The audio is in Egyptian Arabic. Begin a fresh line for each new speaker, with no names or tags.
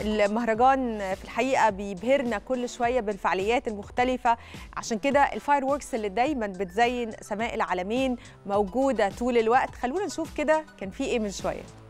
المهرجان في الحقيقه بيبهرنا كل شويه بالفعاليات المختلفه عشان كده الفاير ووركس اللي دايما بتزين سماء العالمين موجوده طول الوقت خلونا نشوف كده كان في ايه من شويه